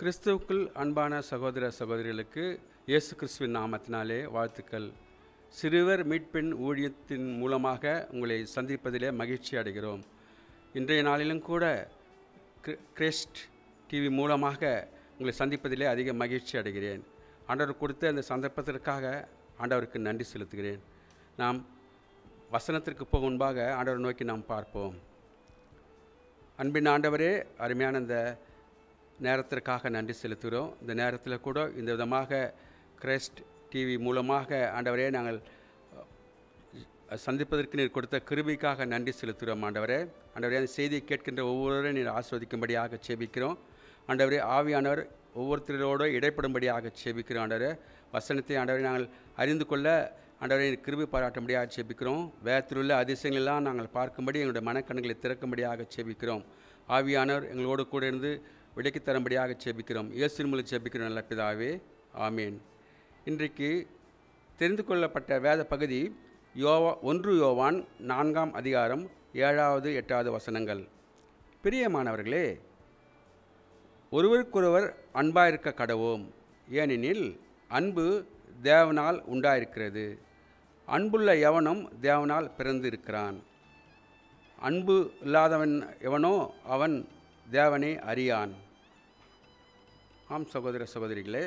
கிறிஸ்துவுக்குள் அன்பான சகோதர சகோதரிகளுக்கு இயேசு கிறிஸ்துவின் நாமத்தினாலே வாழ்த்துக்கள் சிறுவர் மீட்பின் ஊழியத்தின் மூலமாக உங்களை சந்திப்பதிலே மகிழ்ச்சி அடைகிறோம் இன்றைய நாளிலும் கூட கிரி- கிறிஸ்ட் டிவி மூலமாக உங்களை சந்திப்பதிலே அதிக மகிழ்ச்சி அடைகிறேன் ஆண்டவர் கொடுத்த அந்த சந்தர்ப்பத்திற்காக ஆண்டவருக்கு நன்றி செலுத்துகிறேன் நாம் வசனத்திற்கு போக முன்பாக ஆண்டவரை நோக்கி நாம் பார்ப்போம் அன்பின் ஆண்டவரே அருமையான இந்த நேரத்திற்காக நன்றி செலுத்துகிறோம் இந்த நேரத்தில் கூட இந்த விதமாக கிரைஸ்ட் டிவி மூலமாக ஆண்டவரே நாங்கள் அஹ், சந்திப்பதற்கு நீர் கொடுத்த கிருபைக்காக நன்றி செலுத்துகிறோம் ஆண்டவரே ஆண்டவரே அந்த செய்தியை கேட்கின்ற ஒவ்வொருவரையும் நீர் ஆஸ்வதிக்கும்படியாக செபிக்கிறோம் ஆண்டவரே ஆவியானவர் ஒவ்வொருத்தரோடு இடைப்படும்படியாக செபிக்கிறோம் ஆண்டவரே வசனத்தை ஆண்டவரை நாங்கள் அறிந்து கொள்ள ஆண்டவரை நீர் கிருபை பாராட்டும்படியாக செபிக்கிறோம் வேதத்தில் உள்ள அதிசயங்களெல்லாம் நாங்கள் பார்க்கும்படி எங்களுடைய மனக்கண்களை திறக்கும்படியாக செபிக்கிறோம் ஆவியானவர் எங்களோடு கூட இருந்து விலைக்கு தரும்படியாக செபிக்கிறோம் இயேசு மூலம் செபிக்கிறோம் நல்ல பிதாவே ஆமேன் இன்றைக்கு தெரிந்து கொள்ளப்பட்ட வேத பகுதி யோவா ஒன்று யோவான் நான்காம் அதிகாரம் ஏழாவது எட்டாவது வசனங்கள் பிரியமானவர்களே ஒருவருக்கொருவர் அன்பாயிருக்க கடவோம் ஏனெனில் அன்பு தேவனால் உண்டாயிருக்கிறது அன்புள்ள எவனும் தேவனால் பிறந்திருக்கிறான் அன்பு இல்லாதவன் எவனோ அவன் தேவனை அறியான் ஆம் சகோதர சகோதரிகளே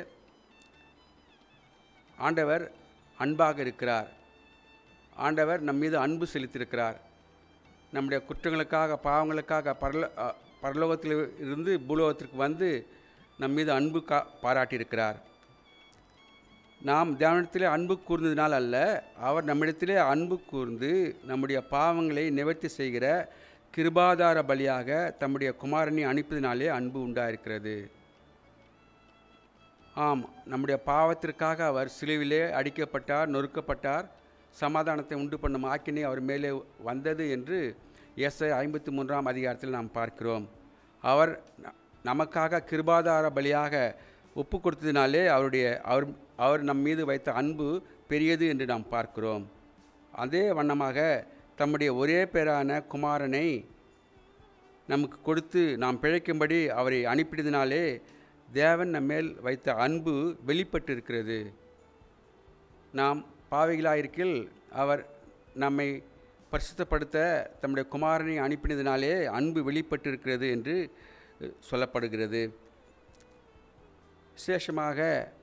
ஆண்டவர் அன்பாக இருக்கிறார் ஆண்டவர் நம் மீது அன்பு செலுத்தியிருக்கிறார் நம்முடைய குற்றங்களுக்காக பாவங்களுக்காக பரல அ, பரலோகத்தில் இருந்து பூலோகத்திற்கு வந்து நம் மீது அன்பு கா பாராட்டியிருக்கிறார் நாம் தேவனிடத்திலே அன்பு கூர்ந்ததினால் அல்ல அவர் நம்மிடத்திலே அன்பு கூர்ந்து நம்முடைய பாவங்களை நிவர்த்தி செய்கிற கிருபாதார பலியாக தம்முடைய குமாரனை அனுப்பியதினாலே அன்பு உண்டாயிருக்கிறது ஆம் நம்முடைய பாவத்திற்காக அவர் சிலுவிலே அடிக்கப்பட்டார் நொறுக்கப்பட்டார் சமாதானத்தை உண்டு பண்ணும் ஆக்கினை அவர் மேலே வந்தது என்று எஸ்ஐ ஐம்பத்தி மூன்றாம் அதிகாரத்தில் நாம் பார்க்கிறோம் அவர் ந- நமக்காக கிருபாதார பலியாக ஒப்பு கொடுத்ததினாலே அவருடைய அவர் அவர் நம் மீது வைத்த அன்பு பெரியது என்று நாம் பார்க்கிறோம் அதே வண்ணமாக தம்முடைய ஒரே பேரான குமாரனை நமக்கு கொடுத்து நாம் பிழைக்கும்படி அவரை அனுப்பியதினாலே தேவன் நம்மேல் வைத்த அன்பு வெளிப்பட்டு இருக்கிறது நாம் பாவிகளாயிருக்கில் அவர் நம்மை பரிசுத்தப்படுத்த தம்முடைய குமாரனை அனுப்பினதினாலே அன்பு வெளிப்பட்டிருக்கிறது என்று அஹ், சொல்லப்படுகிறது விசேஷமாக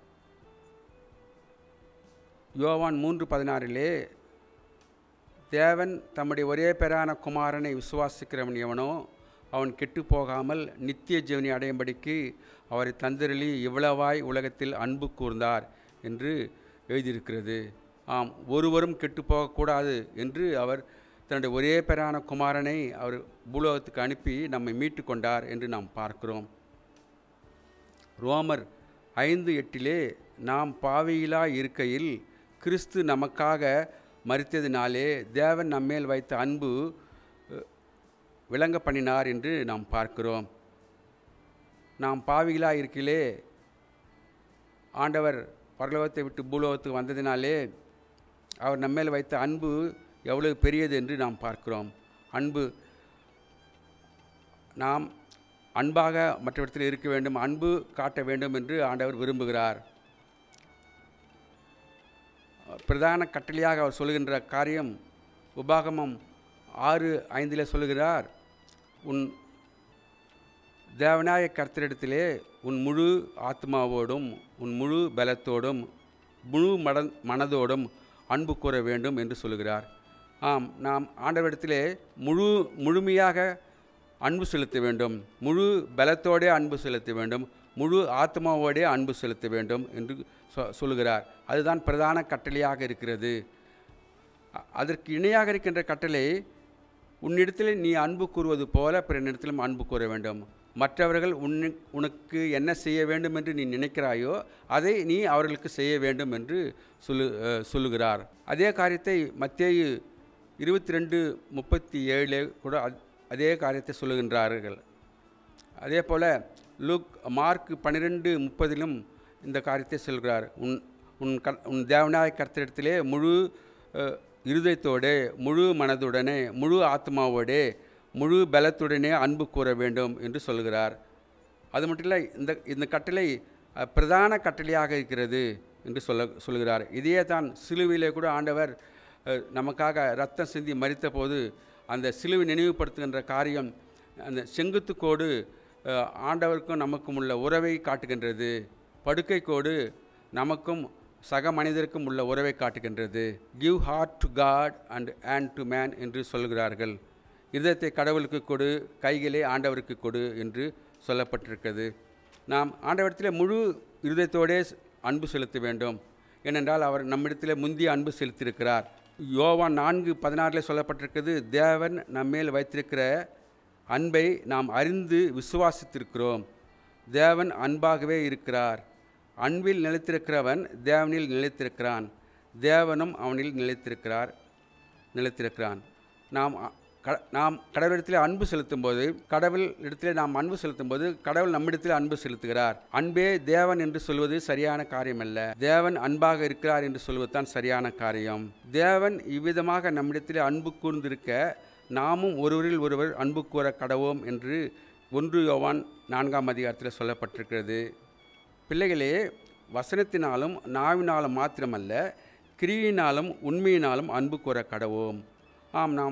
யோவான் மூன்று பதினாறிலே தேவன் தம்முடைய ஒரே பேரான குமாரனை விசுவாசிக்கிறவன் எவனோ அவன் கெட்டு போகாமல் நித்திய ஜீவனை அடையும்படிக்கு அவரை தந்திரளி இவ்வளவாய் உலகத்தில் அன்பு கூர்ந்தார் என்று எழுதியிருக்கிறது ஆம் ஒருவரும் கெட்டு போகக்கூடாது என்று அவர் தன்னுடைய ஒரே பேரான குமாரனை அவர் பூலோகத்துக்கு அனுப்பி நம்மை மீட்டு கொண்டார் என்று நாம் பார்க்கிறோம் ரோமர் ஐந்து எட்டிலே நாம் பாவியிலா இருக்கையில் கிறிஸ்து நமக்காக மறித்ததினாலே தேவன் நம்மேல் வைத்த அன்பு அஹ், விளங்க பண்ணினார் என்று நாம் பார்க்கிறோம் நாம் பாவிகளா இருக்கையிலே ஆண்டவர் பரலோகத்தை விட்டு பூலோகத்துக்கு வந்ததினாலே அவர் நம்மேல் வைத்த அன்பு எவ்வளவு பெரியது என்று நாம் பார்க்கிறோம் அன்பு நாம் அன்பாக மற்றவற்றில் இருக்க வேண்டும் அன்பு காட்ட வேண்டும் என்று ஆண்டவர் விரும்புகிறார் பிரதான கட்டளையாக அவர் சொல்லுகின்ற காரியம் உபாகமம் ஆறு ஐந்தில் சொல்லுகிறார் உன் தேவனாய கர்த்தரிடத்திலே உன் முழு ஆத்மாவோடும் உன் முழு பலத்தோடும் முழு மட மனதோடும் அன்பு கூற வேண்டும் என்று சொல்லுகிறார் ஆம் நாம் ஆண்டவரிடத்திலே முழு முழுமையாக அன்பு செலுத்த வேண்டும் முழு பலத்தோடே அன்பு செலுத்த வேண்டும் முழு ஆத்மாவோடே அன்பு செலுத்த வேண்டும் என்று சொ- சொல்லுகிறார் அதுதான் பிரதான கட்டளையாக இருக்கிறது அ- அதற்கு இணையாக இருக்கின்ற கட்டளை உன்னிடத்தில் நீ அன்பு கூறுவது போல பிறனிடத்திலும் அன்பு கூற வேண்டும் மற்றவர்கள் உன்னு உனக்கு என்ன செய்ய வேண்டும் என்று நீ நினைக்கிறாயோ அதை நீ அவர்களுக்கு செய்ய வேண்டும் என்று சொல்லு அஹ், சொல்லுகிறார் அதே காரியத்தை மத்தேயு இருபத்தி ரெண்டு முப்பத்தி ஏழு கூட அத்- அதே காரியத்தை சொல்லுகின்றார்கள் அதே போல் லூக் மார்க் பன்னிரெண்டு முப்பதிலும் இந்த காரியத்தை சொல்கிறார் உன் உன் க உன் தேவனாய கர்த்தரிடத்திலே முழு அஹ், இருதயத்தோடே முழு மனதுடனே முழு ஆத்மாவோடே முழு பலத்துடனே அன்பு கூற வேண்டும் என்று சொல்கிறார் அது மட்டும் இல்லை இந்த இந்த கட்டளை அஹ், பிரதான கட்டளையாக இருக்கிறது என்று சொல்ல சொல்கிறார் இதையே தான் சிலுவையிலே கூட ஆண்டவர் அஹ், நமக்காக ரத்தம் சிந்தி மறித்த போது அந்த சிலுவை நினைவுபடுத்துகின்ற காரியம் அந்த செங்குத்துக்கோடு அஹ், ஆண்டவருக்கும் நமக்கும் உள்ள உறவை காட்டுகின்றது படுக்கை கோடு நமக்கும் சக மனிதருக்கும் உள்ள உறவை காட்டுகின்றது give heart to God and and to man என்று சொல்கிறார்கள் இதயத்தை கடவுளுக்கு கொடு கைகளை ஆண்டவருக்கு கொடு என்று சொல்லப்பட்டிருக்கிறது நாம் ஆண்டவரிடத்தில் முழு இருதயத்தோடே அன்பு செலுத்த வேண்டும் ஏனென்றால் அவர் நம்மிடத்தில் முந்திய அன்பு செலுத்தியிருக்கிறார் யோவான் நான்கு பதினாறில் சொல்லப்பட்டிருக்கிறது தேவன் நம்மேல் வைத்திருக்கிற அன்பை நாம் அறிந்து விசுவாசித்திருக்கிறோம் தேவன் அன்பாகவே இருக்கிறார் அன்பில் நிலைத்திருக்கிறவன் தேவனில் நிலைத்திருக்கிறான் தேவனும் அவனில் நிலைத்திருக்கிறார் நிலைத்திருக்கிறான் நாம் அ- க- நாம் கடவுளிடத்தில் அன்பு செலுத்தும்போது கடவுள் இடத்திலே நாம் அன்பு செலுத்தும்போது கடவுள் நம்மிடத்தில் அன்பு செலுத்துகிறார் அன்பே தேவன் என்று சொல்வது சரியான காரியம் அல்ல தேவன் அன்பாக இருக்கிறார் என்று சொல்வது தான் சரியான காரியம் தேவன் இவ்விதமாக நம்மிடத்தில் அன்பு கூர்ந்திருக்க நாமும் ஒருவரில் ஒருவர் அன்பு கூற கடவோம் என்று ஒன்று யோவான் நான்காம் அதிகாரத்தில் சொல்லப்பட்டிருக்கிறது பிள்ளைகளே வசனத்தினாலும் நாவினாலும் மாத்திரமல்ல கிரியினாலும் உண்மையினாலும் அன்பு கூற கடவோம் ஆம் நாம்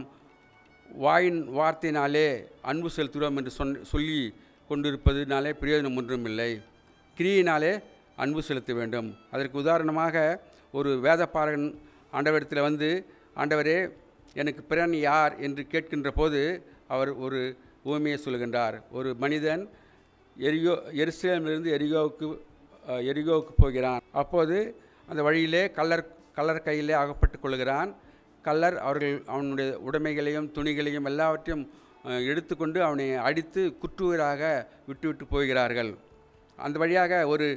வாயின் வார்த்தையினாலே அன்பு செலுத்துகிறோம் என்று சொன் சொல்லி கொண்டிருப்பதுனாலே பிரயோஜனம் ஒன்றும் இல்லை கிரியினாலே அன்பு செலுத்த வேண்டும் அதற்கு உதாரணமாக ஒரு வேதப்பாரகன் ஆண்டவரிடத்தில் வந்து ஆண்டவரே எனக்கு பிறன் யார் என்று கேட்கின்ற போது அவர் ஒரு ஊமையை சொல்கின்றார் ஒரு மனிதன் எரிகோ எருசலேமிலிருந்து எரிகோவுக்கு அஹ், எரிகோவுக்கு போகிறான் அப்போது அந்த வழியிலே கல்லர் கல்லர் கையிலே அகப்பட்டு கொள்கிறான் கல்லர் அவர்கள் அவனுடைய உடைமைகளையும் துணிகளையும் எல்லாவற்றையும் அஹ், எடுத்துக்கொண்டு அவனை அடித்து குற்றுவராக விட்டுவிட்டு போகிறார்கள் அந்த வழியாக ஒரு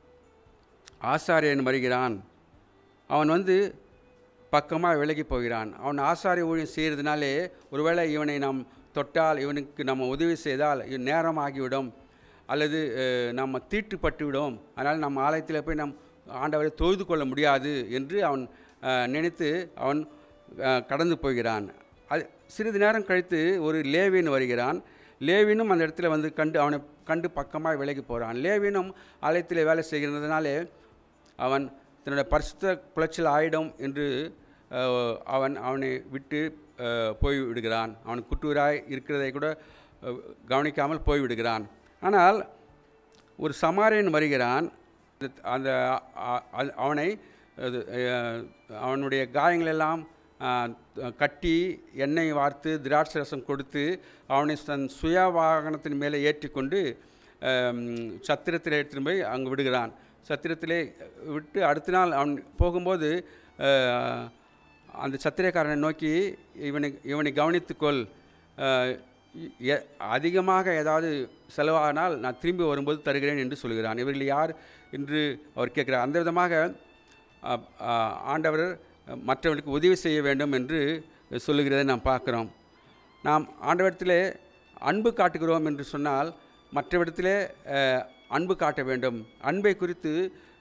ஆசாரியன் வருகிறான் அவன் வந்து பக்கமாக விலகி போகிறான் அவன் ஆசாரிய ஊழியம் செய்கிறதுனாலே ஒருவேளை இவனை நாம் தொட்டால் இவனுக்கு நம்ம உதவி செய்தால் இது நேரம் ஆகிவிடும் அல்லது அஹ், நம்ம தீட்டுப்பட்டு விடும் அதனால் நம்ம ஆலயத்தில் போய் நம் ஆண்டவரை தொழுது கொள்ள முடியாது என்று அவன் அஹ், நினைத்து அவன் அஹ், கடந்து போகிறான் அது சிறிது நேரம் கழித்து ஒரு லேவின் வருகிறான் லேவினும் அந்த இடத்துல வந்து கண்டு அவனை கண்டு பக்கமாக விலகி போகிறான் லேவினும் ஆலயத்தில் வேலை செய்கிறதுனாலே அவன் தன்னுடைய பரிசுத்த குலைச்சல் ஆயிடும் என்று அஹ், அவன் அவனை விட்டு அஹ், போய் விடுகிறான் அவன் குற்றூராய் இருக்கிறதை கூட அஹ், கவனிக்காமல் போய் விடுகிறான் ஆனால் ஒரு சமாரியன் வருகிறான் அந்த- அந்த அ- அ- அவனை அது, அஹ், அவனுடைய காயங்களெல்லாம் அஹ், கட்டி எண்ணெய் வார்த்து திராட்சை ரசம் கொடுத்து அவனை தன் சுய வாகனத்தின் மேலே ஏற்றிக்கொண்டு அம், சத்திரத்தில் எடுத்துட்டு போய் அங்கே விடுகிறான் சத்திரத்திலே விட்டு அடுத்த நாள் அவன் போகும்போது அஹ், அந்த சத்திரக்காரனை நோக்கி இவனை இவனை கவனித்துக்கொள் அஹ், எ- அதிகமாக ஏதாவது செலவானால் நான் திரும்பி வரும்போது தருகிறேன் என்று சொல்கிறான் இவர்கள் யார் என்று அவர் கேட்கிறார் அந்த விதமாக அ- அ- ஆண்டவர் மற்றவர்களுக்கு உதவி செய்ய வேண்டும் என்று சொல்லுகிறதை நாம் பார்க்குறோம் நாம் ஆண்டவரிடத்திலே அன்பு காட்டுகிறோம் என்று சொன்னால் மற்றவிடத்திலே அஹ், அன்பு காட்ட வேண்டும் அன்பை குறித்து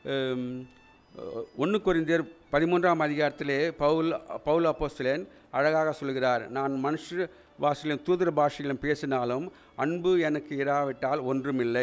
ஒன்று கொரிந்தியர் பதிமூன்றாம் அதிகாரத்திலே பவுல் பவுல் அப்போஸ்தலன் அழகாக சொல்கிறார் நான் மனுஷ பாஷையிலும் தூதர பாஷையிலும் பேசினாலும் அன்பு எனக்கு இராவிட்டால் ஒன்றுமில்லை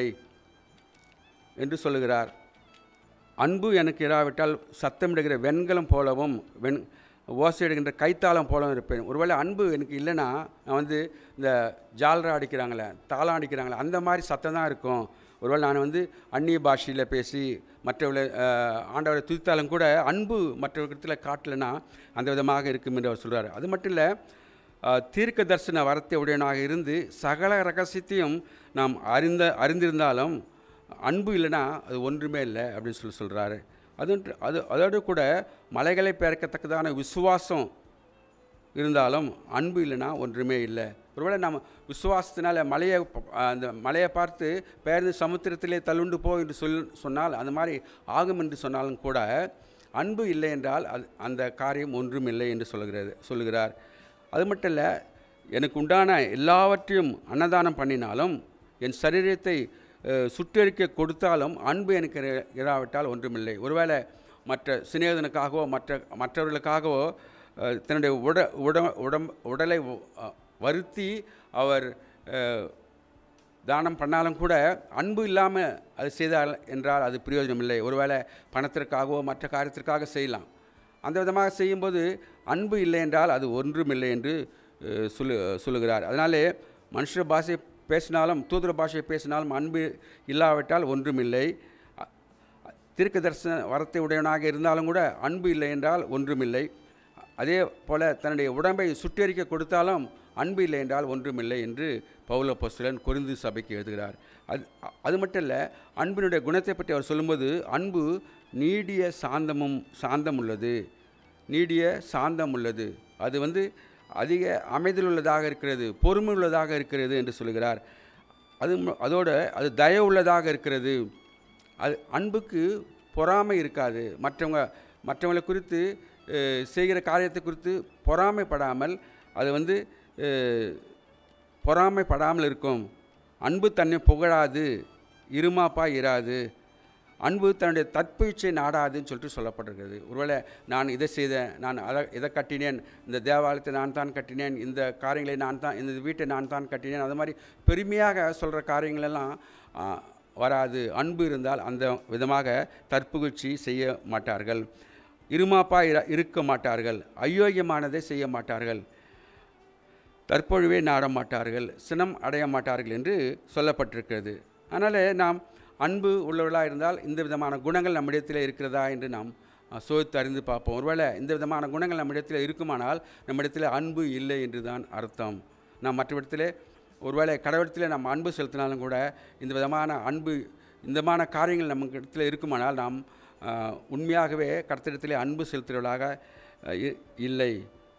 என்று சொல்லுகிறார் அன்பு எனக்கு இராவிட்டால் சத்தமிடுகிற வெண்கலம் போலவும் வெண் ஓசையிடுகின்ற கைத்தாளம் போலவும் இருப்பேன் ஒருவேளை அன்பு எனக்கு இல்லைன்னா நான் வந்து இந்த ஜால்ரா அடிக்கிறாங்களே தாளம் அடிக்கிறாங்களே அந்த மாதிரி சத்தம் தான் இருக்கும் ஒருவேளை நான் வந்து அந்நிய பாஷையில் பேசி மற்றவர்களை அஹ், ஆண்டவரை துதித்தாலும் கூட அன்பு மற்றவர்களிடத்தில் காட்டலைன்னா அந்த விதமாக இருக்கும் என்று அவர் சொல்கிறார் அது மட்டும் இல்லை அஹ், தீர்க்க தரிசன வரத்தை உடையவனாக இருந்து சகல ரகசியத்தையும் நாம் அறிந்த அறிந்திருந்தாலும் அன்பு இல்லைன்னா அது ஒன்றுமே இல்லை அப்படின்னு சொல்லி சொல்கிறாரு அது அது அதோடு கூட மலைகளை பெயர்க்கத்தக்கதான விசுவாசம் இருந்தாலும் அன்பு இல்லைன்னா ஒன்றுமே இல்லை ஒருவேளை நம்ம விசுவாசத்தினால மலையை ப- அந்த மலையை பார்த்து பெயர்ந்து சமுத்திரத்திலே தள்ளுண்டு போ என்று சொல் சொன்னால் அந்த மாதிரி ஆகும் என்று சொன்னாலும் கூட அன்பு இல்லை என்றால் அது அந்த காரியம் ஒன்றும் இல்லை என்று சொல்கிறது சொல்லுகிறார் அது மட்டும் இல்லை எனக்கு உண்டான எல்லாவற்றையும் அன்னதானம் பண்ணினாலும் என் சரீரத்தை அஹ், சுட்டெரிக்க கொடுத்தாலும் அன்பு எனக்கு இர- இராவிட்டால் ஒன்றுமில்லை ஒருவேளை மற்ற சிநேகிதனுக்காகவோ மற்ற மற்றவர்களுக்காகவோ அஹ், தன்னுடைய உட உட உடம் உடலை அஹ், வருத்தி அவர் அஹ், தானம் பண்ணாலும் கூட அன்பு இல்லாமல் அது செய்தால் என்றால் அது பிரயோஜனம் இல்லை ஒருவேளை பணத்திற்காகவோ மற்ற காரியத்திற்காக செய்யலாம் அந்த விதமாக செய்யும்போது அன்பு இல்லை என்றால் அது ஒன்றுமில்லை என்று அஹ், சொல்லு சொல்லுகிறார் அதனாலே மனுஷ பாஷை பேசினாலும் தூதர பாஷை பேசினாலும் அன்பு இல்லாவிட்டால் ஒன்றுமில்லை அ- தீர்க்க தரிசன வரத்தை உடையவனாக இருந்தாலும் கூட அன்பு இல்லை என்றால் ஒன்றுமில்லை அதே போல தன்னுடைய உடம்பை சுட்டெரிக்க கொடுத்தாலும் அன்பு இல்லை என்றால் ஒன்றுமில்லை என்று பவுல பொஸ்தலன் கொரிந்து சபைக்கு எழுதுகிறார் அது அது மட்டும் இல்லை அன்பினுடைய குணத்தை பற்றி அவர் சொல்லும்போது அன்பு நீடிய சாந்தமும் சாந்தம் உள்ளது நீடிய சாந்தம் உள்ளது அது வந்து அதிக அமைதல் உள்ளதாக இருக்கிறது பொறுமை உள்ளதாக இருக்கிறது என்று சொல்கிறார் அது ம- அதோட அது தய உள்ளதாக இருக்கிறது அது அன்புக்கு பொறாமை இருக்காது மற்றவங்க மற்றவங்களை குறித்து அஹ், செய்கிற காரியத்தை குறித்து பொறாமைப்படாமல் அது வந்து அஹ், பொறாமைப்படாமல் இருக்கும் அன்பு தன்னை புகழாது இருமாப்பா இராது அன்பு தன்னுடைய தற்பயிற்சியை நாடாதுன்னு சொல்லிட்டு சொல்லப்பட்டிருக்கிறது ஒருவேளை நான் இதை செய்தேன் நான் அதை இதை கட்டினேன் இந்த தேவாலயத்தை நான் தான் கட்டினேன் இந்த காரியங்களை நான் தான் இந்த வீட்டை நான் தான் கட்டினேன் அது மாதிரி பெருமையாக சொல்கிற காரியங்களெல்லாம் ஆ, வராது அன்பு இருந்தால் அந்த விதமாக தற்புகழ்ச்சி செய்ய மாட்டார்கள் இருமாப்பா இர இருக்க மாட்டார்கள் அயோக்கியமானதை செய்ய மாட்டார்கள் தற்பொழுவே நாட மாட்டார்கள் சினம் அடைய மாட்டார்கள் என்று சொல்லப்பட்டிருக்கிறது அதனால் நாம் அன்பு உள்ளவர்களாக இருந்தால் இந்த விதமான குணங்கள் நம்மிடத்தில் இருக்கிறதா என்று நாம் அஹ், சோதித்து அறிந்து பார்ப்போம் ஒருவேளை இந்த விதமான குணங்கள் நம்மிடத்தில் இருக்குமானால் நம்மிடத்தில் அன்பு இல்லை என்று தான் அர்த்தம் நாம் மற்றவிடத்திலே ஒருவேளை கடவுளத்தில் நாம் அன்பு செலுத்தினாலும் கூட இந்த விதமான அன்பு இந்த விதமான காரியங்கள் நமக்கு இடத்துல இருக்குமானால் நாம் அஹ், உண்மையாகவே கர்த்தரிடத்திலே அன்பு செலுத்துகிறவர்களாக அஹ், இ- இல்லை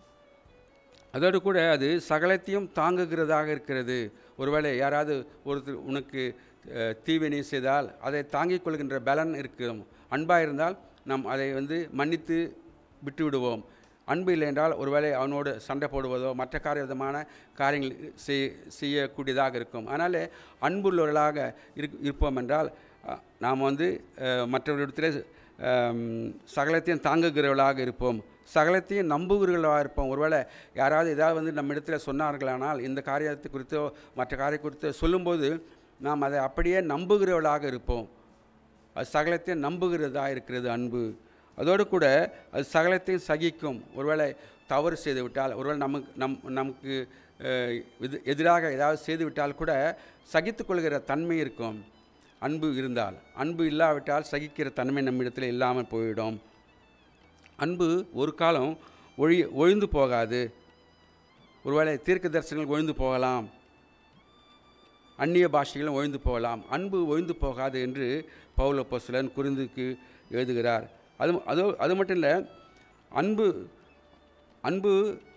அதோடு கூட அது சகலத்தையும் தாங்குகிறதாக இருக்கிறது ஒருவேளை யாராவது ஒருத்தர் உனக்கு அஹ், தீவினை செய்தால் அதை தாங்கிக் கொள்கின்ற பலன் இருக்கும் அன்பாக இருந்தால் நாம் அதை வந்து மன்னித்து விட்டு விடுவோம் அன்பு இல்லை என்றால் ஒருவேளை அவனோடு சண்டை போடுவதோ மற்ற காரிய விதமான காரியங்கள் செய் செய்யக்கூடியதாக இருக்கும் அதனால் அன்புள்ளவர்களாக இருக் இருப்போம் என்றால் அஹ், நாம் வந்து அஹ், மற்றவர்களிடத்தில் அம், சகலத்தையும் தாங்குகிறவர்களாக இருப்போம் சகலத்தையும் நம்புகிறவர்களாக இருப்போம் ஒருவேளை யாராவது ஏதாவது வந்து நம்ம இடத்துல சொன்னார்களானால் இந்த காரியத்தை குறித்தோ மற்ற காரியம் குறித்தோ சொல்லும்போது நாம் அதை அப்படியே நம்புகிறவர்களாக இருப்போம் அது சகலத்தையும் நம்புகிறதா இருக்கிறது அன்பு அதோடு கூட அது சகலத்தையும் சகிக்கும் ஒருவேளை தவறு செய்து விட்டால் ஒருவேளை நமக்கு நம் நமக்கு அஹ், இது எதிராக ஏதாவது செய்து விட்டால் கூட சகித்துக்கொள்கிற தன்மை இருக்கும் அன்பு இருந்தால் அன்பு இல்லாவிட்டால் சகிக்கிற தன்மை நம்மிடத்தில் இல்லாமல் போயிடும் அன்பு ஒரு காலம் ஒழி ஒழிந்து போகாது ஒருவேளை தீர்க்க தரிசனங்கள் ஒழிந்து போகலாம் அந்நிய பாஷைகளும் ஒழிந்து போகலாம் அன்பு ஒழிந்து போகாது என்று பவுல பொசுலன் குருந்துக்கு எழுதுகிறார் அது அது அது மட்டும் இல்லை அன்பு அன்பு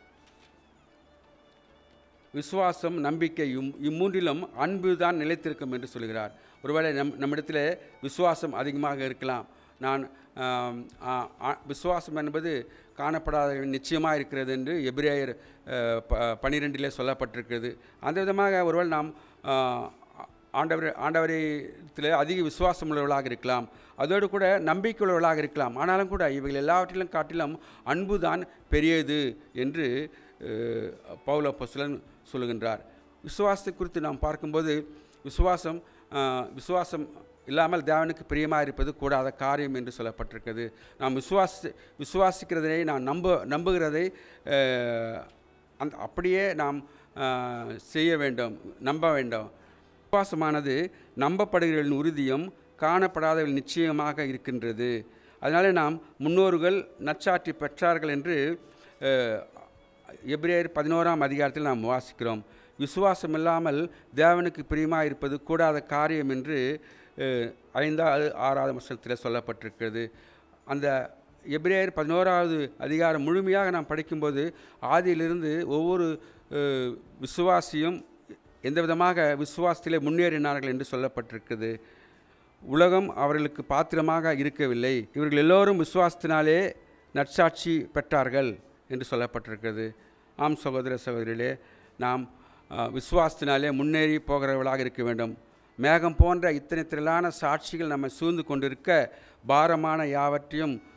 விசுவாசம் நம்பிக்கை இம் இம்மூன்றிலும் அன்பு தான் நிலைத்திருக்கும் என்று சொல்கிறார் ஒருவேளை நம் நம்மிடத்தில் விசுவாசம் அதிகமாக இருக்கலாம் நான் ஆம், ஆ, ஆ, விசுவாசம் என்பது காணப்படாத நிச்சயமாக இருக்கிறது என்று எபிரேயர் அஹ், ப பனிரெண்டிலே சொல்லப்பட்டிருக்கிறது அந்த விதமாக ஒருவேளை நாம் ஆ, ஆண்டவர் ஆண்டவரத்தில் அதிக விசுவாசம் உள்ளவர்களாக இருக்கலாம் அதோடு கூட நம்பிக்கை உள்ளவர்களாக இருக்கலாம் ஆனாலும் கூட இவைகள் எல்லாவற்றிலும் காட்டிலும் அன்பு தான் பெரியது என்று அஹ், பவுல பொசுலன் சொல்லுகின்றார் விசுவாசத்தை குறித்து நாம் பார்க்கும்போது விசுவாசம் ஆஹ், விசுவாசம் இல்லாமல் தேவனுக்கு பிரியமாக இருப்பது கூடாத காரியம் என்று சொல்லப்பட்டிருக்கிறது நாம் விசுவாசி விசுவாசிக்கிறதை நான் நம்ப நம்புகிறதை அஹ், அந்த அப்படியே நாம் ஆஹ், செய்ய வேண்டும் நம்ப வேண்டும் விசுவாசமானது நம்பப்படுகிறவர்களின் உறுதியும் காணப்படாதவர்கள் நிச்சயமாக இருக்கின்றது அதனால் நாம் முன்னோர்கள் நச்சாற்றி பெற்றார்கள் என்று அஹ், எபிரேயர் பதினோராம் அதிகாரத்தில் நாம் வாசிக்கிறோம் விசுவாசம் இல்லாமல் தேவனுக்கு பிரியமாக இருப்பது கூடாத காரியம் என்று அஹ், ஐந்தாவது ஆறாவது வசனத்தில் சொல்லப்பட்டிருக்கிறது அந்த எபிரேயர் பதினோராவது அதிகாரம் முழுமையாக நாம் படிக்கும்போது ஆதியிலிருந்து ஒவ்வொரு அஹ், விசுவாசியும் எந்த விதமாக விசுவாசத்திலே முன்னேறினார்கள் என்று சொல்லப்பட்டிருக்கிறது உலகம் அவர்களுக்கு பாத்திரமாக இருக்கவில்லை இவர்கள் எல்லோரும் விசுவாசத்தினாலே நற்சாட்சி பெற்றார்கள் என்று சொல்லப்பட்டிருக்கிறது ஆம் சகோதர சகோதரிகளே நாம் அஹ், விசுவாசத்தினாலே முன்னேறி போகிறவர்களாக இருக்க வேண்டும் மேகம் போன்ற இத்தனை திரளான சாட்சிகள் நம்மை சூழ்ந்து கொண்டிருக்க பாரமான யாவற்றையும்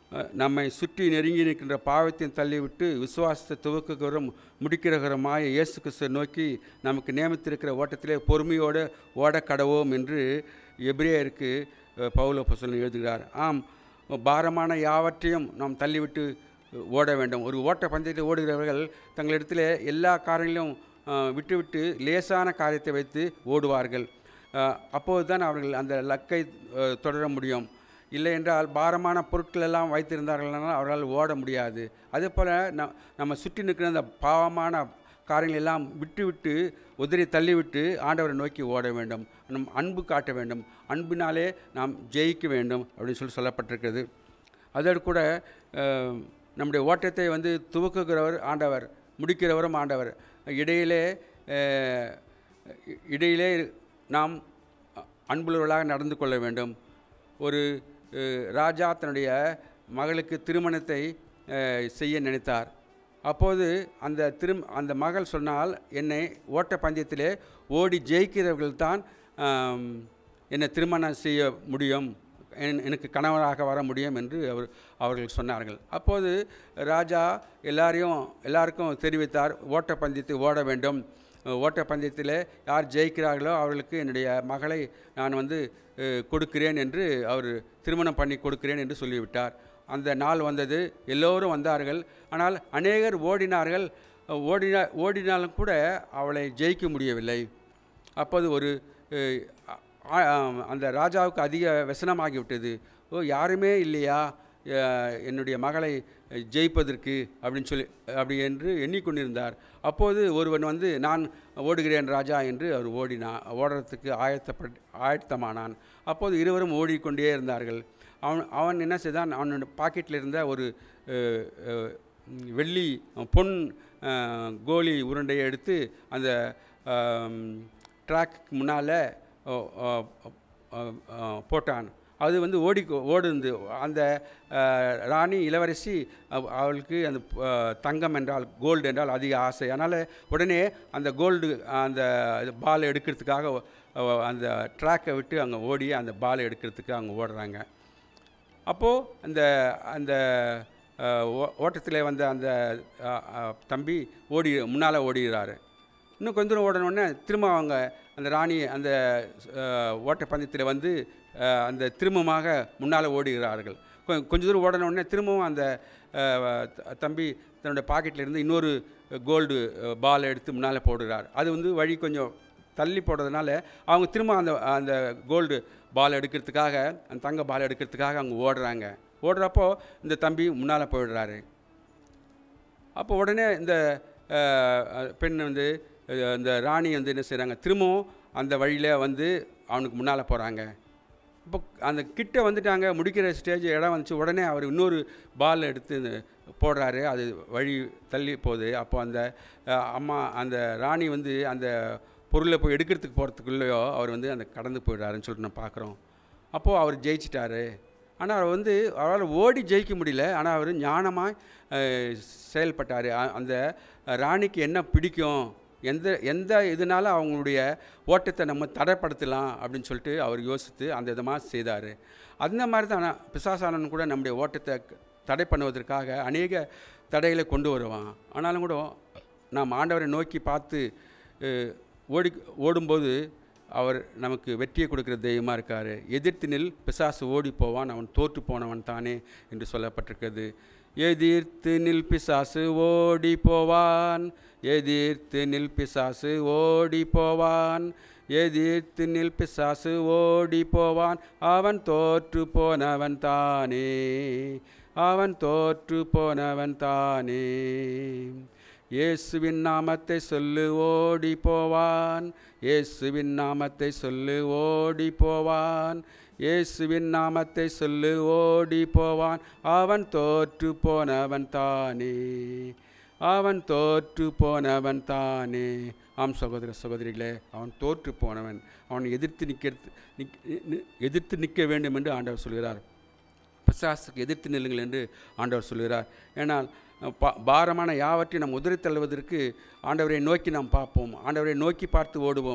அஹ், நம்மை சுற்றி நெருங்கி நிற்கின்ற பாவத்தையும் தள்ளிவிட்டு விசுவாசத்தை துவக்குகிறோம் முடிக்கிறவருமாய இயேசு கிறிஸ்துவை நோக்கி நமக்கு நியமித்திருக்கிற ஓட்டத்திலே பொறுமையோடு ஓட கடவோம் என்று எபிரேயருக்கு அஹ், பவுல பசலன் எழுதுகிறார் ஆம் பாரமான யாவற்றையும் நாம் தள்ளிவிட்டு ஓட வேண்டும் ஒரு ஓட்ட பந்தயத்தில் ஓடுகிறவர்கள் தங்களிடத்தில் எல்லா காரியங்களும் அஹ், விட்டுவிட்டு லேசான காரியத்தை வைத்து ஓடுவார்கள் அஹ், அப்போது தான் அவர்கள் அந்த லக்கை அஹ், தொடர முடியும் இல்லை என்றால் பாரமான பொருட்கள் எல்லாம் வைத்திருந்தார்கள்னால் அவர்களால் ஓட முடியாது அதே போல் ந நம்ம சுற்றி நிற்கிற அந்த பாவமான காரியங்கள் எல்லாம் விட்டுவிட்டு உதறி தள்ளிவிட்டு ஆண்டவரை நோக்கி ஓட வேண்டும் நம் அன்பு காட்ட வேண்டும் அன்பினாலே நாம் ஜெயிக்க வேண்டும் அப்படின்னு சொல்லி சொல்லப்பட்டிருக்கிறது அதோடு கூட அஹ், நம்முடைய ஓட்டத்தை வந்து துவக்குகிறவர் ஆண்டவர் முடிக்கிறவரும் ஆண்டவர் இடையிலே அஹ், இ- இடையிலே நாம் அன்புள்ளவர்களாக நடந்து கொள்ள வேண்டும் ஒரு அஹ், ராஜா தன்னுடைய மகளுக்கு திருமணத்தை அஹ், செய்ய நினைத்தார் அப்போது அந்த திரும் அந்த மகள் சொன்னால் என்னை ஓட்ட பந்தயத்திலே ஓடி ஜெயிக்கிறவர்கள் தான் ஆம், என்னை திருமணம் செய்ய முடியும் என்- எனக்கு கணவராக வர முடியும் என்று அவர் அவர்கள் சொன்னார்கள் அப்போது ராஜா எல்லாரையும் எல்லாருக்கும் தெரிவித்தார் ஓட்டப்பந்தயத்தை ஓட வேண்டும் ஓட்டப்பந்தயத்தில் யார் ஜெயிக்கிறார்களோ அவர்களுக்கு என்னுடைய மகளை நான் வந்து அஹ், கொடுக்கிறேன் என்று அவர் திருமணம் பண்ணி கொடுக்கிறேன் என்று சொல்லிவிட்டார் அந்த நாள் வந்தது எல்லோரும் வந்தார்கள் ஆனால் அநேகர் ஓடினார்கள் ஓடினா ஓடினாலும் கூட அவளை ஜெயிக்க முடியவில்லை அப்போது ஒரு அஹ், ஆ- ஆ- அந்த ராஜாவுக்கு அதிக व्यசனமாகிவிட்டது ஓ யாருமே இல்லையா அஹ், என்னுடைய மகளை ஜெயிப்பதற்கு அப்படின்னு சொல்லி அப்படி என்று எண்ணிக்கொண்டிருந்தார் அப்போது ஒருவன் வந்து நான் ஓடுகிறேன் ராஜா என்று அவர் ஓடினான் ஓடுறதுக்கு ஆயத்தப்பட் ஆயத்தமானான் அப்போது இருவரும் ஓடிக்கொண்டே இருந்தார்கள் அவன் அவன் என்ன செய்தான் அவனோட பாக்கெட்டில் இருந்த ஒரு அஹ், அஹ், வெள்ளி பொன் அஹ், கோலி உருண்டையை எடுத்து அந்த ட்ராக்கு முன்னால் போட்டான் அது வந்து ஓடி ஓடுந்து அந்த அஹ், ராணி இளவரசி அவ- அவளுக்கு அந்த அஹ், தங்கம் என்றால் கோல்டு என்றால் அதிக ஆசை அதனால் உடனே அந்த கோல்டு அந்த பால் எடுக்கிறதுக்காக அஹ், அந்த ட்ராக்கை விட்டு அங்கே ஓடி அந்த பால் எடுக்கிறதுக்கு அங்கே ஓடுறாங்க அப்போது அந்த அந்த ஓட்டத்தில் வந்த அந்த அஹ், அஹ், தம்பி ஓடி முன்னால் ஓடிடுறாரு இன்னும் கொஞ்ச தூரம் ஓடணுன்னே திரும்ப அவங்க அந்த ராணி அந்த அஹ், ஓட்டப்பந்தயத்தில் வந்து அஹ், அந்த திரும்பமாக முன்னால் ஓடுகிறார்கள் கொ- கொஞ்ச தூரம் ஓடணுன்னே திரும்பவும் அந்த அஹ், த- தம்பி தன்னுடைய பாக்கெட்டில் இருந்து இன்னொரு கோல்டு பால் எடுத்து முன்னால் போடுகிறார் அது வந்து வழி கொஞ்சம் தள்ளி போடுறதுனால அவங்க திரும்ப அந்த அந்த கோல்டு பால் எடுக்கிறதுக்காக அந்த தங்க பால் எடுக்கிறதுக்காக அவங்க ஓடுறாங்க ஓடுறப்போ இந்த தம்பி முன்னால் போயிடுறாரு அப்போ உடனே இந்த அஹ், அஹ், பெண் வந்து அஹ், இந்த ராணி வந்து என்ன செய்கிறாங்க திரும்பவும் அந்த வழியில் வந்து அவனுக்கு முன்னால் போகிறாங்க இப்போ அந்த கிட்ட வந்துட்டாங்க முடிக்கிற ஸ்டேஜ் இடம் வந்துச்சு உடனே அவர் இன்னொரு பால் எடுத்து இந்த போடுறாரு அது வழி தள்ளி போகுது அப்போ அந்த அஹ், அம்மா அந்த ராணி வந்து அந்த பொருளை போய் எடுக்கிறதுக்கு போகிறதுக்குள்ளேயோ அவர் வந்து அந்த கடந்து போயிடுறாருன்னு சொல்லிட்டு நான் பார்க்குறோம் அப்போது அவர் ஜெயிச்சிட்டாரு ஆனால் அவர் வந்து அவரால் ஓடி ஜெயிக்க முடியல ஆனால் அவர் ஞானமாக செயல்பட்டார் அந்த ராணிக்கு என்ன பிடிக்கும் எந்த எந்த இதனால அவங்களுடைய ஓட்டத்தை நம்ம தடைப்படுத்தலாம் அப்படின்னு சொல்லிட்டு அவர் யோசித்து அந்த விதமாக செய்தார் அந்த மாதிரி தான் ஆனா பிசாசானன் கூட நம்முடைய ஓட்டத்தை தடை பண்ணுவதற்காக அநேக தடைகளை கொண்டு வருவான் ஆனாலும் கூட நாம் ஆண்டவரை நோக்கி பார்த்து அஹ், ஓடி ஓடும்போது அவர் நமக்கு வெற்றியை கொடுக்குற தெய்வமாக இருக்கார் எதிர்த்து நில் பிசாசு ஓடி போவான் அவன் தோற்று போனவன் தானே என்று சொல்லப்பட்டிருக்கிறது எதிர்த்து நில் பிசாசு ஓடி போவான் எதிர்த்து நில் பிசாசு ஓடி போவான் எதிர்த்து நில் பிசாசு ஓடி போவான் அவன் தோற்று போனவன் தானே அவன் தோற்று போனவன் தானே இயேசுவின் நாமத்தை சொல்லு ஓடி போவான் இயேசுவின் நாமத்தை சொல்லு ஓடி போவான் இயேசுவின் நாமத்தை சொல்லு ஓடி போவான் அவன் தோற்று போனவன் தானே அவன் தோற்று போனவன் தானே ஆம் சகோதர சகோதரிகளே அவன் தோற்று போனவன் அவன் எதிர்த்து நிற்கிறது நிக் நி- எதிர்த்து நிற்க வேண்டும் என்று ஆண்டவர் சொல்கிறார் பிசாசுக்கு எதிர்த்து நில்லுங்கள் என்று ஆண்டவர் சொல்கிறார் ஏனால் பா பாரமான யாவற்றையும் நாம் உதறி தள்ளுவதற்கு ஆண்டவரை நோக்கி நாம் பார்ப்போம் ஆண்டவரை நோக்கி பார்த்து ஓடுவோம்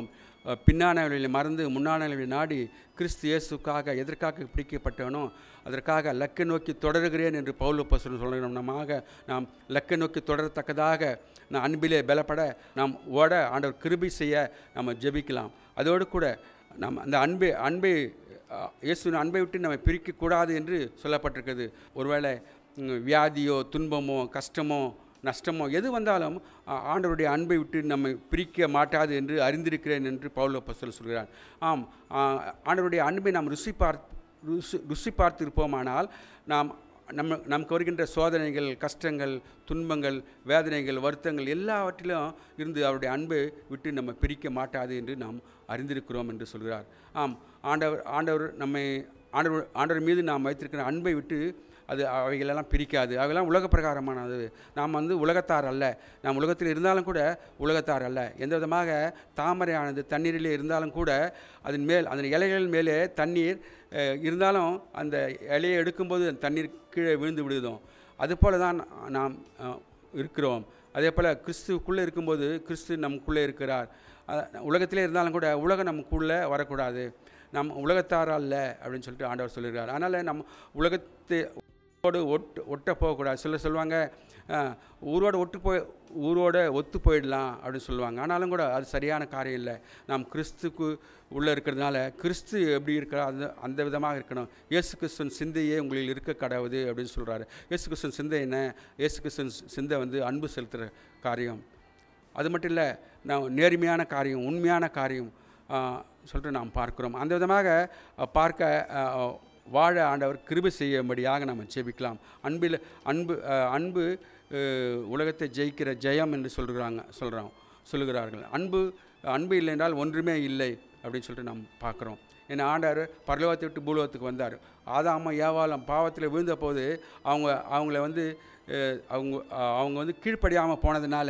அஹ், பின்னானவர்களை மறந்து முன்னானவர்களை நாடி கிறிஸ்து இயேசுக்காக எதற்காக பிடிக்கப்பட்டவனோ அதற்காக லக்கை நோக்கி தொடருகிறேன் என்று பவுலப்பசன் சொல்லணுமாக நாம் லக்கை நோக்கி தொடரத்தக்கதாக நான் அன்பிலே பலப்பட நாம் ஓட ஆண்டவர் கிருபை செய்ய நம்ம ஜெபிக்கலாம் அதோடு கூட நாம் அந்த அன்பை அன்பை அஹ், இயேசுவின் அன்பை விட்டு நம்ம பிரிக்கக்கூடாது என்று சொல்லப்பட்டிருக்கிறது ஒருவேளை ம், வியாதியோ துன்பமோ கஷ்டமோ நஷ்டமோ எது வந்தாலும் ஆ- ஆண்டவருடைய அன்பை விட்டு நம்மை பிரிக்க மாட்டாது என்று அறிந்திருக்கிறேன் என்று பவுல பஸ்தல் சொல்கிறார் ஆம் ஆ, ஆண்டவருடைய அன்பை நாம் ருசி பார் ருசி ருசி பார்த்திருப்போமானால் நாம் நம்ம நமக்கு வருகின்ற சோதனைகள் கஷ்டங்கள் துன்பங்கள் வேதனைகள் வருத்தங்கள் எல்லாவற்றிலும் இருந்து அவருடைய அன்பை விட்டு நம்ம பிரிக்க மாட்டாது என்று நாம் அறிந்திருக்கிறோம் என்று சொல்கிறார் ஆம் ஆண்டவர் ஆண்டவர் நம்மை ஆண்டவர் ஆண்டவர் மீது நாம் வைத்திருக்கிற அன்பை விட்டு அது அவைகளெல்லாம் பிரிக்காது அவையெல்லாம் உலக பிரகாரமானது நாம் வந்து உலகத்தார் அல்ல நாம் உலகத்தில் இருந்தாலும் கூட உலகத்தார் அல்ல எந்த விதமாக தாமரையானது தண்ணீரிலே இருந்தாலும் கூட அதன் மேல் அந்த இலைகள் மேலே தண்ணீர் அஹ், இருந்தாலும் அந்த இலையை எடுக்கும்போது அந்த தண்ணீர் கீழே விழுந்து விடுதோம் அதுபோல தான் நாம் அஹ், இருக்கிறோம் அதே போல் கிறிஸ்துக்குள்ளே இருக்கும்போது கிறிஸ்து நமக்குள்ளே இருக்கிறார் அஹ், உலகத்திலே இருந்தாலும் கூட உலகம் நமக்குள்ளே வரக்கூடாது நம் உலகத்தார் அல்ல அப்படின்னு சொல்லிட்டு ஆண்டவர் சொல்லியிருக்கார் அதனால் நம்ம உலகத்தை ஊரோடு ஒட்டு ஒட்ட போகக்கூடாது சிலர் சொல்லுவாங்க அஹ், ஊரோட ஒட்டு போய் ஊரோட ஒத்து போயிடலாம் அப்படின்னு சொல்லுவாங்க ஆனாலும் கூட அது சரியான காரியம் இல்லை நாம் கிறிஸ்துக்கு உள்ளே இருக்கிறதுனால கிறிஸ்து எப்படி இருக்கிறார் அந்த அந்த விதமாக இருக்கணும் இயேசு கிறிஸ்துவின் சிந்தையே உங்களில் இருக்க கடவுது அப்படின்னு சொல்கிறாரு இயேசு கிறிஸ்துவின் சிந்தை என்ன இயேசு கிறிஸ்துவின் சிந்தை வந்து அன்பு செலுத்துகிற காரியம் அது மட்டும் இல்லை நான் நேர்மையான காரியம் உண்மையான காரியம் ஆ, சொல்லிட்டு நாம் பார்க்கிறோம் அந்த விதமாக அ, பார்க்க அ, வாழ ஆண்டவர் கிருபை செய்யும்படியாக நாம் ஜெபிக்கலாம் அன்பில் அன்பு அ, அன்பு அ, உலகத்தை ஜெயிக்கிற ஜெயம் என்று சொல்கிறாங்க சொல்கிறோம் சொல்லுகிறார்கள் அன்பு அன்பு இல்லை என்றால் ஒன்றுமே இல்லை அப்படின்னு சொல்லிட்டு நாம் பார்க்குறோம் ஏன்னா ஆண்டவர் பரலோகத்தை விட்டு பூலோகத்துக்கு வந்தார் ஆதாம ஏவாலம் பாவத்தில் விழுந்த போது அவங்க அவங்கள வந்து அஹ், அவங்க அவங்க வந்து கீழ்ப்படியாமல் போனதுனால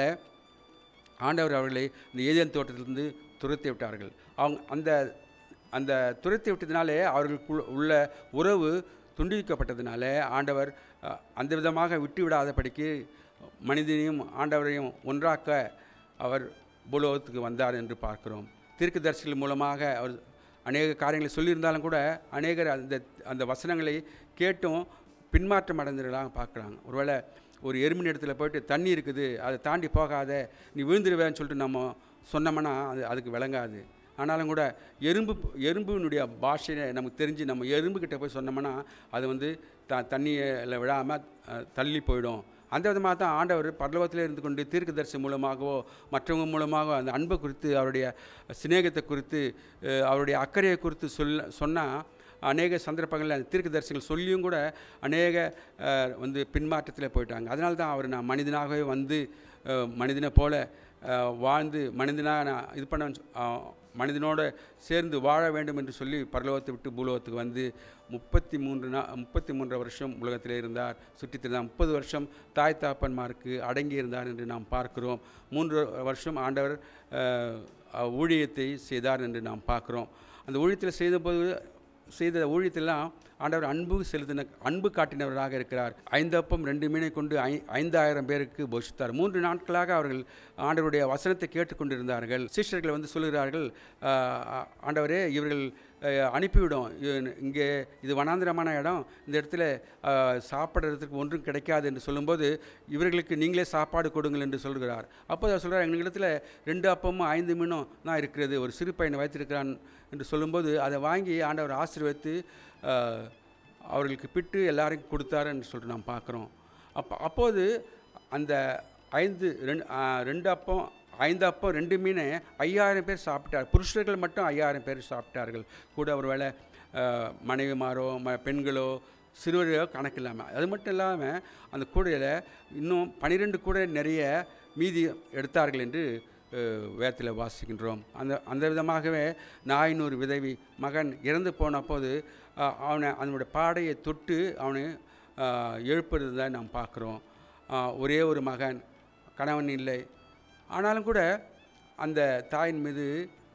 ஆண்டவர் அவர்களை இந்த ஏதேன் தோட்டத்திலிருந்து துரத்தி விட்டார்கள் அவங்க அந்த அந்த துரத்தி விட்டதினாலே அவர்களுக்குள் உள்ள உறவு துண்டிக்கப்பட்டதினால ஆண்டவர் அஹ், அந்த விதமாக விட்டு விடாதபடிக்கு மனிதனையும் ஆண்டவரையும் ஒன்றாக்க அவர் பூலோகத்துக்கு வந்தார் என்று பார்க்கிறோம் தீர்க்கதரிசிகள் மூலமாக அவர் அநேக காரியங்களை சொல்லியிருந்தாலும் கூட அநேகர் அந்த அந்த வசனங்களை கேட்டும் பின்மாற்றம் அடைந்தவர்களாக பார்க்குறாங்க ஒருவேளை ஒரு எறும்பின் இடத்துல போயிட்டு தண்ணி இருக்குது அதை தாண்டி போகாத நீ விழுந்துருவேன்னு சொல்லிட்டு நம்ம சொன்னோம்னா அது அதுக்கு விளங்காது ஆனாலும் கூட எறும்பு எறும்புனுடைய பாஷையை நமக்கு தெரிஞ்சு நம்ம எறும்புக்கிட்ட போய் சொன்னோம்னா அது வந்து த தண்ணியில் விழாமல் தள்ளி போயிடும் அந்த விதமாக தான் ஆண்டவர் பரலோகத்திலே இருந்து கொண்டு தீர்க்கதரிசி மூலமாகவோ மற்றவங்க மூலமாகவோ அந்த அன்பை குறித்து அவருடைய சிநேகத்தை குறித்து அஹ், அவருடைய அக்கறையை குறித்து சொல்ல சொன்னால் அநேக சந்தர்ப்பங்களில் அந்த தீர்க்கதரிசிகள் சொல்லியும் கூட அநேக அஹ், வந்து பின்மாற்றத்தில் போயிட்டாங்க அதனால தான் அவர் நான் மனிதனாகவே வந்து அஹ், மனிதனை போல அஹ், வாழ்ந்து மனிதனாக நான் இது பண்ண அஹ், மனிதனோட சேர்ந்து வாழ வேண்டும் என்று சொல்லி பரலோகத்தை விட்டு பூலோகத்துக்கு வந்து முப்பத்தி மூன்று நா முப்பத்தி மூன்று வருஷம் உலகத்திலே இருந்தார் சுற்றித் திரிந்தார் முப்பது வருஷம் தாய் தாப்பன்மாருக்கு அடங்கி இருந்தார் என்று நாம் பார்க்கிறோம் மூன்று வருஷம் ஆண்டவர் அஹ், அஹ், ஊழியத்தை செய்தார் என்று நாம் பார்க்கிறோம் அந்த ஊழியத்தில் செய்தபோது செய்த ஊழியத்தெல்லாம் ஆண்டவர் அன்பு செலுத்தின அன்பு காட்டினவராக இருக்கிறார் ஐந்தப்பம் ரெண்டு மீனை கொண்டு ஐ ஐந்தாயிரம் பேருக்கு போஷித்தார் மூன்று நாட்களாக அவர்கள் ஆண்டவருடைய வசனத்தை கேட்டுக்கொண்டிருந்தார்கள் சிஷ்யர்கள் வந்து சொல்கிறார்கள் "ஆஹ், ஆண்டவரே இவர்கள் அஹ், அனுப்பிவிடும் இ- இங்கே இது வனாந்திரமான இடம் இந்த இடத்துல ஆஹ், சாப்பிட்றதுக்கு ஒன்றும் கிடைக்காது என்று சொல்லும்போது இவர்களுக்கு நீங்களே சாப்பாடு கொடுங்கள் என்று சொல்கிறார் அப்போ அவர் சொல்கிறார் எங்களிடத்தில் ரெண்டு அப்பமும் ஐந்து மீனும் தான் இருக்கிறது ஒரு சிறு பையனை வைத்திருக்கிறான் என்று சொல்லும்போது அதை வாங்கி ஆண்டவர் ஆசீர்வதித்து ஆஹ், அவர்களுக்கு பிட்டு எல்லாருக்கும் கொடுத்தாரு என்று சொல்லிட்டு நாம் பார்க்குறோம் அப்போ அப்போது அந்த ஐந்து ரெண்டு ஆஹ், ரெண்டு அப்பம் ஐந்து அப்பம் ரெண்டு மீனை ஐயாயிரம் பேர் சாப்பிட்டார் புருஷர்கள் மட்டும் ஐயாயிரம் பேர் சாப்பிட்டார்கள் கூட ஒருவேளை ஆஹ், மனைவிமாரோ ம பெண்களோ சிறுவர்களோ கணக்கு இல்லாமல் அது மட்டும் இல்லாமல் அந்த கூடையில் இன்னும் பன்னிரெண்டு கூடை நிறைய மீதி எடுத்தார்கள் என்று வேதத்தில் வாசிக்கின்றோம் அந்த அந்த விதமாகவே நாயினூறு விதவி மகன் இறந்து போன போது அஹ், அவனை அதனுடைய பாடையை தொட்டு அவனை அஹ், எழுப்புறது தான் நாம் பார்க்குறோம் அஹ், ஒரே ஒரு மகன் கணவன் இல்லை ஆனாலும் கூட அந்த தாயின் மீது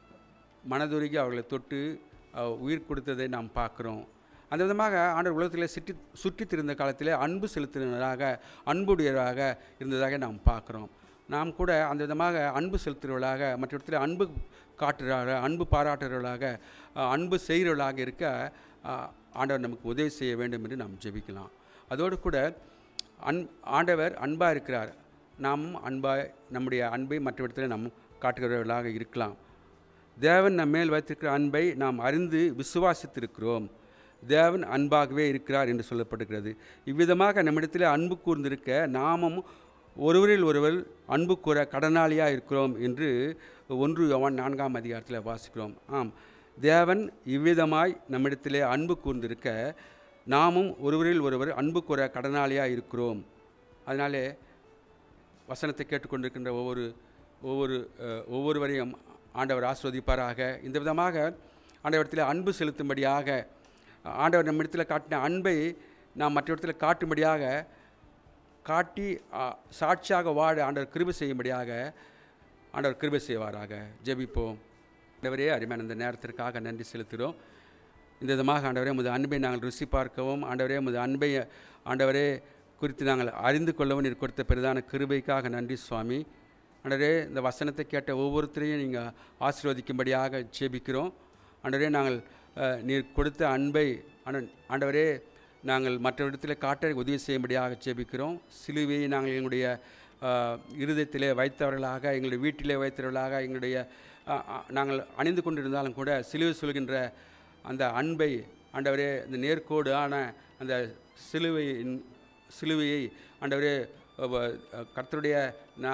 மனதுருகி அவர்களை தொட்டு அஹ், உயிர் கொடுத்ததை நாம் பார்க்குறோம் அந்த விதமாக ஆண்டவர் உலகத்தில் சுற்றி சுற்றித் திரிந்த காலத்திலே அன்பு செலுத்தினராக அன்புடையவராக இருந்ததாக நாம் பார்க்குறோம் நாம் கூட அந்த விதமாக அன்பு செலுத்துகிறவர்களாக மற்ற இடத்துல அன்பு காட்டுறவர்களாக அன்பு பாராட்டுறவர்களாக அஹ், அன்பு செய்கிறவர்களாக இருக்க அஹ், ஆண்டவர் நமக்கு உதவி செய்ய வேண்டும் என்று நாம் ஜெபிக்கலாம் அதோடு கூட அன் ஆண்டவர் அன்பாக இருக்கிறார் நாமும் அன்பாய் நம்முடைய அன்பை மற்ற இடத்துல நாம் காட்டுகிறவர்களாக இருக்கலாம் தேவன் நம்ம மேல் வைத்திருக்கிற அன்பை நாம் அறிந்து விசுவாசித்திருக்கிறோம் தேவன் அன்பாகவே இருக்கிறார் என்று சொல்லப்படுகிறது இவ்விதமாக நம்மிடத்தில் அன்பு கூர்ந்திருக்க நாமும் ஒருவரில் ஒருவர் அன்பு கூற கடனாளியாக இருக்கிறோம் என்று ஒன்று யோவான் நான்காம் அதிகாரத்தில் வாசிக்கிறோம் ஆம் தேவன் இவ்விதமாய் நம்மிடத்திலே அன்பு கூர்ந்திருக்க நாமும் ஒருவரில் ஒருவர் அன்பு கூற கடனாளியாக இருக்கிறோம் அதனாலே வசனத்தை கேட்டுக்கொண்டிருக்கின்ற ஒவ்வொரு ஒவ்வொரு அஹ், ஒவ்வொருவரையும் ஆண்டவர் ஆஸ்வதிப்பாராக இந்த விதமாக ஆண்டவரத்தில் அன்பு செலுத்தும்படியாக ஆண்டவர் நம்மிடத்தில் காட்டின அன்பை நாம் மற்ற இடத்துல காட்டும்படியாக காட்டி ஆ, சாட்சியாக வாழ ஆண்டவர் கிருபை செய்யும்படியாக ஆண்டவர் கிருபை செய்வாராக ஜெபிப்போம் ஆண்டவரே அருமையான இந்த நேரத்திற்காக நன்றி செலுத்துகிறோம் இந்த விதமாக ஆண்டவரே உமது அன்பை நாங்கள் ருசி பார்க்கவும் ஆண்டவரே உமது அன்பை ஆண்டவரே குறித்து நாங்கள் அறிந்து கொள்ளவும் நீர் கொடுத்த பெரிதான கிருபைக்காக நன்றி சுவாமி ஆண்டவரே இந்த வசனத்தை கேட்ட ஒவ்வொருத்தரையும் நீங்கள் ஆசீர்வதிக்கும்படியாக ஜெபிக்கிறோம் ஆண்டவரே நாங்கள் அஹ், நீர் கொடுத்த அன்பை ஆண்ட- ஆண்டவரே நாங்கள் மற்ற இடத்துல காட்ட உதவி செய்யும்படியாக ஜெபிக்கிறோம் சிலுவையை நாங்கள் எங்களுடைய அஹ், இருதயத்திலே வைத்தவர்களாக எங்களுடைய வீட்டிலே வைத்தவர்களாக எங்களுடைய அஹ், அஹ், நாங்கள் அணிந்து கொண்டிருந்தாலும் கூட சிலுவை சொல்கின்ற அந்த அன்பை ஆண்டவரே இந்த நேர்கோடு ஆன அந்த சிலுவையின் சிலுவையை ஆண்டவரே வ- கர்த்தருடைய நா-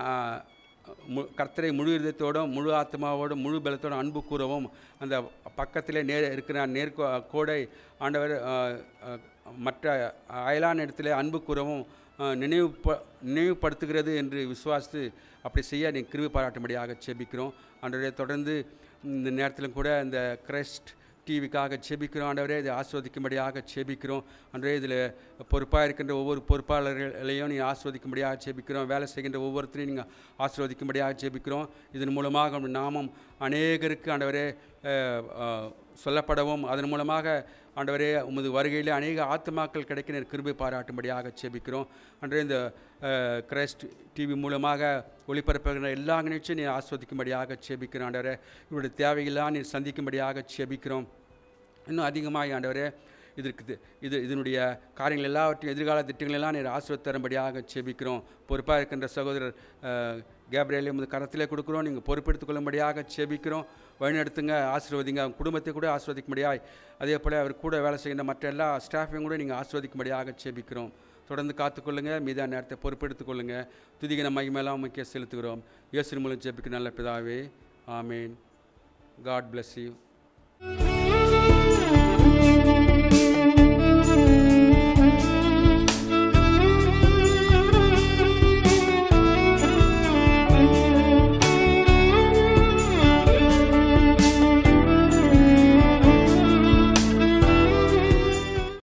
மு- கர்த்தரை முழு இதயத்தோடும் முழு ஆத்மாவோடும் முழு பலத்தோடும் அன்பு கூறவும் அந்த பக்கத்திலே நேர் இருக்கிற நேர்கோ கோடை ஆண்டவர் அஹ், அஹ், மற்ற அயலான இடத்திலே அன்பு கூறவும் அஹ், நினைவு ப- நினைவுபடுத்துகிறது என்று விசுவாசித்து அப்படி செய்ய நீ கிருவி பாராட்டும்படியாக செபிக்கிறோம் ஆண்டவரே தொடர்ந்து இந்த நேரத்திலும் கூட இந்த கிரைஸ்ட் டிவிக்காக செபிக்கிறோம் ஆண்டவரே இதை ஆஸ்வதிக்கும்படியாக செபிக்கிறோம் ஆண்டவரே இதில் பொறுப்பாக இருக்கின்ற ஒவ்வொரு பொறுப்பாளர்களையும் நீ ஆஸ்வதிக்கும்படியாக செபிக்கிறோம் வேலை செய்கின்ற ஒவ்வொருத்தரையும் நீங்கள் ஆஸ்வதிக்கும்படியாக செபிக்கிறோம் இதன் மூலமாக உம் நாமம் அநேகருக்கு ஆண்டவரே அஹ், அஹ், சொல்லப்படவும் அதன் மூலமாக ஆண்டவரே உமது வருகையில் அநேக ஆத்மாக்கள் கிடைக்கிற கிருபை பாராட்டும்படியாக செபிக்கிறோம் அன்றே இந்த அஹ், கிரைஸ்ட் டிவி மூலமாக ஒளிபரப்புகிற எல்லா நிகழ்ச்சியும் நீ ஆஸ்வதிக்கும்படியாக செபிக்கிறோம் ஆண்டவரே இவருடைய தேவையெல்லாம் நீ சந்திக்கும்படியாக செபிக்கிறோம் இன்னும் அதிகமாக ஆண்டவரே இதற்கு இது- இது இதனுடைய காரியங்கள் எல்லாவற்றையும் எதிர்கால திட்டங்கள் எல்லாம் நீர் ஆசிரியர் தரும்படியாக செபிக்கிறோம் பொறுப்பாக இருக்கின்ற சகோதரர் அஹ், கேப்ரியலை உமது கரத்திலே கொடுக்குறோம் நீங்கள் பொறுப்பெடுத்துக் கொள்ளும்படியாக செபிக்கிறோம் வழிநடத்துங்க ஆசீர்வதிங்க அவங்க குடும்பத்தை கூட ஆஸ்வதிக்கும்படியாய் அதே போல் அவர் கூட வேலை செய்கின்ற மற்ற எல்லா ஸ்டாஃபையும் கூட நீங்கள் ஆஸ்வதிக்கும்படியாக செபிக்கிறோம் தொடர்ந்து காத்துக்கொள்ளுங்க மீதான நேரத்தை பொறுப்பெடுத்துக் கொள்ளுங்க துதிகின மகிமையெல்லாம் முக்கிய செலுத்துகிறோம் இயேசு மூலம் ஜெபிக்க நல்ல பிதாவே ஆமேன் காட் bless you